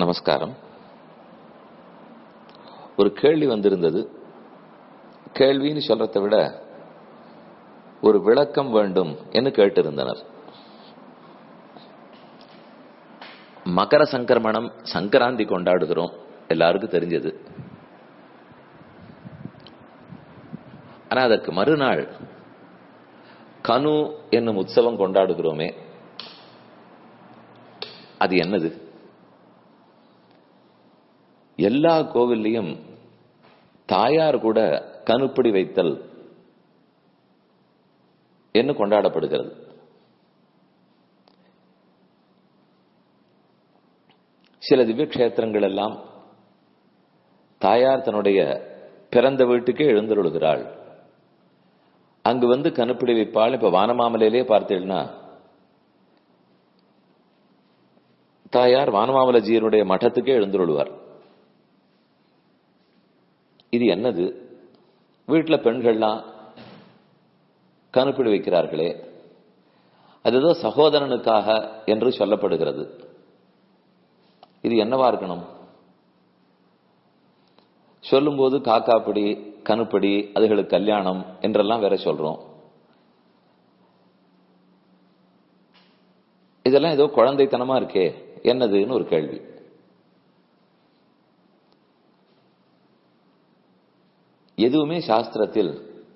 நமஸ்காரம் ஒரு கேள்வி வந்திருந்தது கேள்வின்னு சொல்றதை விட ஒரு விளக்கம் வேண்டும் என்று கேட்டிருந்தனர் மகர சங்கரமணம் சங்கராந்தி கொண்டாடுகிறோம் எல்லாருக்கும் தெரிஞ்சது ஆனா அதற்கு மறுநாள் கனு என்னும் உற்சவம் கொண்டாடுகிறோமே அது என்னது எல்லா கோவில்லையும் தாயார் கூட கணுப்பிடி வைத்தல் என்று கொண்டாடப்படுகிறது சில திவ்ய கஷேத்திரங்கள் எல்லாம் தாயார் தன்னுடைய பிறந்த வீட்டுக்கே எழுந்தருளுகிறாள் அங்கு வந்து கணுப்பிடி வைப்பாள் இப்ப வானமாமலையிலே பார்த்தீங்கன்னா தாயார் வானமாமலஜியனுடைய மഠத்துக்கே எழுந்துருள்வார் இது என்னது வீட்டில் பெண்கள்லாம் கணுப்பிடி வைக்கிறார்களே அதுதோ சகோதரனுக்காக என்று சொல்லப்படுகிறது இது என்னவா இருக்கணும் சொல்லும்போது காக்காப்பிடி கணுப்படி அதுகளுக்கு கல்யாணம் என்றெல்லாம் வேற சொல்றோம் இதெல்லாம் ஏதோ குழந்தைத்தனமா இருக்கே என்னதுன்னு ஒரு கேள்வி எதுவுமே சாஸ்திரத்தில்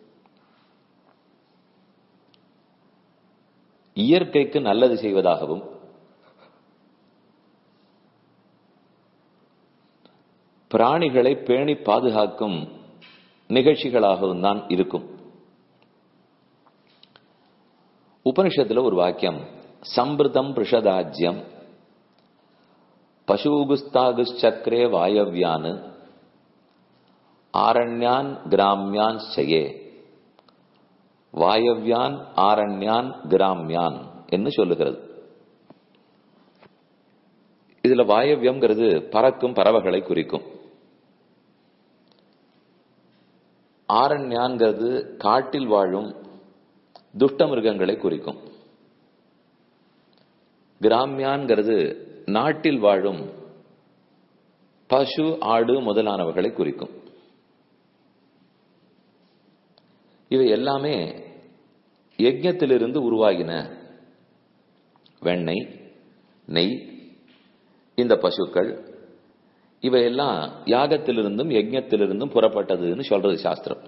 இயற்கைக்கு நல்லது செய்வதாகவும் பிராணிகளை பேணி பாதுகாக்கும் நிகழ்ச்சிகளாகவும் தான் இருக்கும் உபனிஷத்துல ஒரு வாக்கியம் சம்பிருதம் பிருஷதாஜ்யம் பசூகுஸ்தாகுச்சக்கரே வாயவ்யான் ஆரண்யான் கிராமியான் செய்யே வாயவ்யான் ஆரண்யான் கிராமியான் என்று சொல்லுகிறது இதுல வாயவ்யம்ங்கிறது பறக்கும் பறவைகளை குறிக்கும் ஆரண்யான்கிறது காட்டில் வாழும் துஷ்ட மிருகங்களை குறிக்கும் கிராமியான்கிறது நாட்டில் வாழும் பசு ஆடு முதலானவர்களை குறிக்கும் இவை எல்லாமே யஜ்யத்திலிருந்து உருவாகின வெண்ணெய் நெய் இந்த பசுக்கள் இவையெல்லாம் யாகத்திலிருந்தும் யஜ்யத்திலிருந்தும் புறப்பட்டதுன்னு சொல்றது சாஸ்திரம்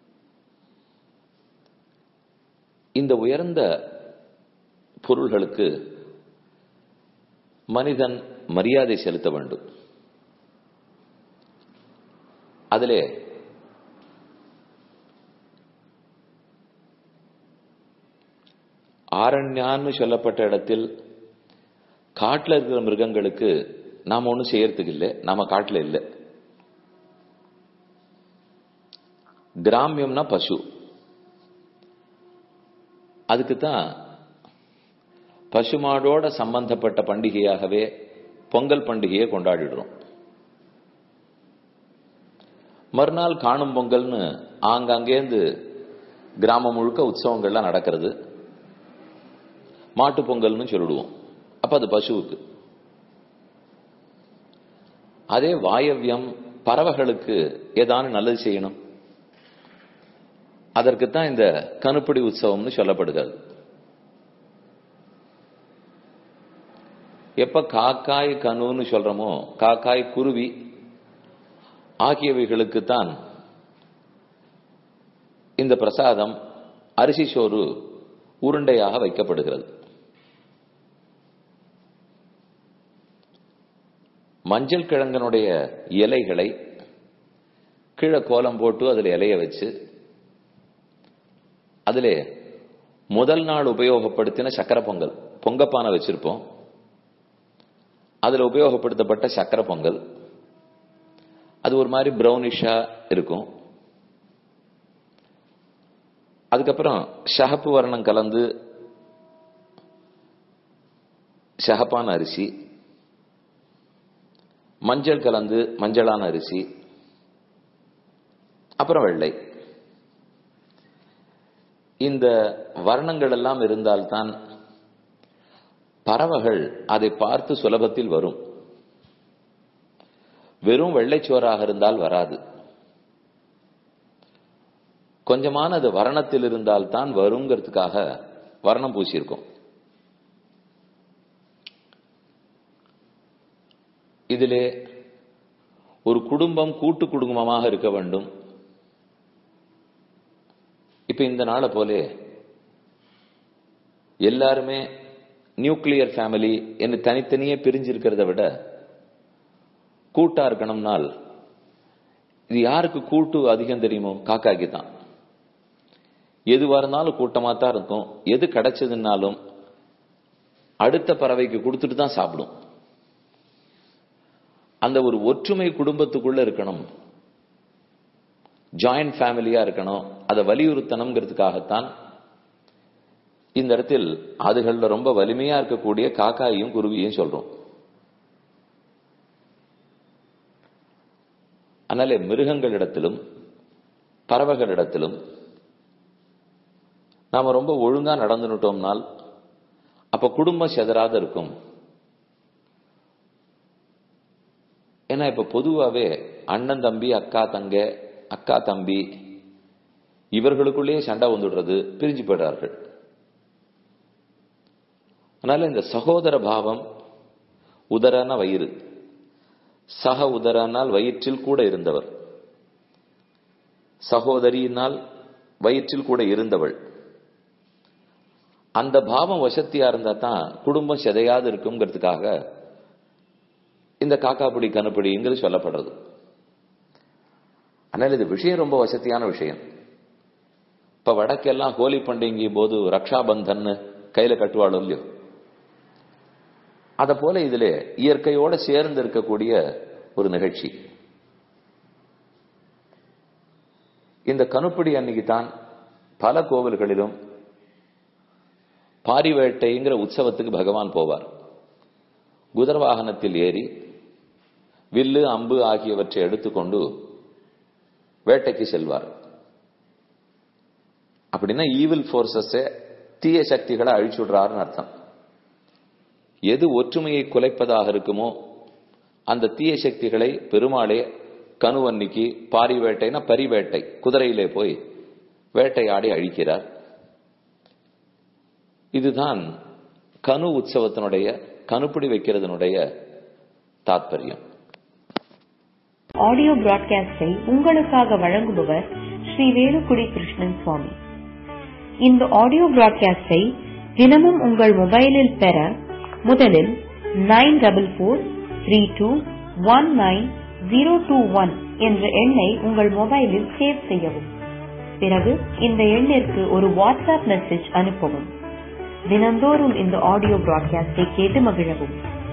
இந்த உயர்ந்த பொருள்களுக்கு மனிதன் மரியாதை செலுத்த வேண்டும் அதிலே ஆரண்யான்னு சொல்லப்பட்ட இடத்தில் காட்டில் இருக்கிற மிருகங்களுக்கு நாம ஒன்றும் செய்யறதுக்கு இல்லை நாம காட்டில் இல்லை கிராமியம்னா பசு அதுக்கு தான் பசுமாடோட சம்பந்தப்பட்ட பண்டிகையாகவே பொங்கல் பண்டிகையை கொண்டாடிடுறோம் மறுநாள் காணும் பொங்கல்னு ஆங்காங்கேந்து கிராமம் முழுக்க உற்சவங்கள்லாம் நடக்கிறது மாட்டு பொங்கல்னு சொல்லிடுவோம் அப்ப அது பசுவுக்கு அதே வாயவியம் பறவைகளுக்கு ஏதானு நல்லது செய்யணும் அதற்குத்தான் இந்த கணுப்பிடி உற்சவம்னு சொல்லப்படுகிறது எப்ப காக்காய் கணுன்னு சொல்றோமோ காக்காய் குருவி ஆகியவைகளுக்குத்தான் இந்த பிரசாதம் அரிசி சோறு உருண்டையாக வைக்கப்படுகிறது மஞ்சள் கிழங்கனுடைய இலைகளை கீழே கோலம் போட்டு அதில் இலைய வச்சு அதில் முதல் நாள் உபயோகப்படுத்தின சக்கரை பொங்கல் பொங்கப்பானை வச்சிருப்போம் அதில் உபயோகப்படுத்தப்பட்ட சக்கரை பொங்கல் அது ஒரு மாதிரி ப்ரௌனிஷா இருக்கும் அதுக்கப்புறம் ஷஹப்பு வர்ணம் கலந்து ஷஹப்பான அரிசி மஞ்சள் கலந்து மஞ்சளான அரிசி அப்புறம் வெள்ளை இந்த வர்ணங்கள் எல்லாம் இருந்தால்தான் பறவைகள் அதை பார்த்து சுலபத்தில் வரும் வெறும் வெள்ளைச்சோறாக இருந்தால் வராது கொஞ்சமான அது வர்ணத்தில் இருந்தால் தான் வருங்கிறதுக்காக வர்ணம் பூசியிருக்கும் இதிலே ஒரு குடும்பம் கூட்டு குடும்பமாக இருக்க வேண்டும் இப்ப இந்த நாளை போலே எல்லாருமே நியூக்ளியர் ஃபேமிலி என்று தனித்தனியே பிரிஞ்சிருக்கிறத விட கூட்டா இருக்கணும்னால் இது யாருக்கு கூட்டு அதிகம் தெரியுமோ காக்காக்கு தான் எதுவா இருந்தாலும் கூட்டமா தான் இருக்கும் எது கிடைச்சதுன்னாலும் அடுத்த பறவைக்கு கொடுத்துட்டு தான் சாப்பிடும் அந்த ஒரு ஒற்றுமை குடும்பத்துக்குள்ள இருக்கணும் ஜாயிண்ட் ஃபேமிலியா இருக்கணும் அதை வலியுறுத்தணுங்கிறதுக்காகத்தான் இந்த இடத்தில் அதுகள்ல ரொம்ப வலிமையா இருக்கக்கூடிய காக்காயையும் குருவியும் சொல்றோம் அதனால மிருகங்களிடத்திலும் பறவைகளிடத்திலும் நாம ரொம்ப ஒழுங்கா நடந்துட்டோம்னால் அப்ப குடும்பம் செதறாத இருக்கும் ஏன்னா இப்ப பொதுவாவே அண்ணன் தம்பி அக்கா தங்க அக்கா தம்பி இவர்களுக்குள்ளேயே சண்டை வந்துடுறது பிரிஞ்சு போயிடுறார்கள் அதனால இந்த சகோதர பாவம் உதரான வயிறு சக உதரானால் வயிற்றில் கூட இருந்தவர் சகோதரியினால் வயிற்றில் கூட இருந்தவள் அந்த பாவம் வசத்தியா இருந்தா தான் குடும்பம் செதையாது இருக்குங்கிறதுக்காக இந்த காக்காப்பிடி கனுப்பிடிங்கிறது சொல்லப்படுறது அதனால இது விஷயம் ரொம்ப வசதியான விஷயம் இப்ப வடக்கெல்லாம் ஹோலி பண்டிகை போது ரக்ஷாபந்தன் கையில கட்டுவாளோ இல்லையோ அத போல இதுல இயற்கையோட சேர்ந்து இருக்கக்கூடிய ஒரு நிகழ்ச்சி இந்த கணுப்பிடி அன்னைக்கு தான் பல கோவில்களிலும் பாரிவேட்டைங்கிற உற்சவத்துக்கு பகவான் போவார் குதிர வாகனத்தில் ஏறி வில்லு அம்பு ஆகியவற்றை எடுத்துக்கொண்டு வேட்டைக்கு செல்வார் அப்படின்னா ஈவில் போர்சஸ் தீய சக்திகளை அழிச்சுடுறாருன்னு அர்த்தம் எது ஒற்றுமையை குலைப்பதாக இருக்குமோ அந்த தீய சக்திகளை பெருமாளே கணுவன்னிக்கு பாரி வேட்டைனா பரிவேட்டை குதிரையிலே போய் வேட்டையாடி அழிக்கிறார் இதுதான் கனு உற்சவத்தினுடைய கணுப்பிடி வைக்கிறதுனுடைய தாத்பரியம் ஆடியோ பிராட்காஸ்டை உங்களுக்காக வழங்குபவர் ஸ்ரீ வேலுக்குடி கிருஷ்ணன் சுவாமி இந்த ஆடியோ பிராட்காஸ்டை தினமும் உங்கள் மொபைலில் பெற முதலில் nine double four three two one nine zero two one என்ற எண்ணை உங்கள் மொபைலில் சேவ் செய்யவும் பிறகு இந்த எண்ணிற்கு ஒரு வாட்ஸ்அப் மெசேஜ் அனுப்பவும் தினந்தோறும் இந்த ஆடியோ பிராட்காஸ்டை கேட்டு மகிழவும்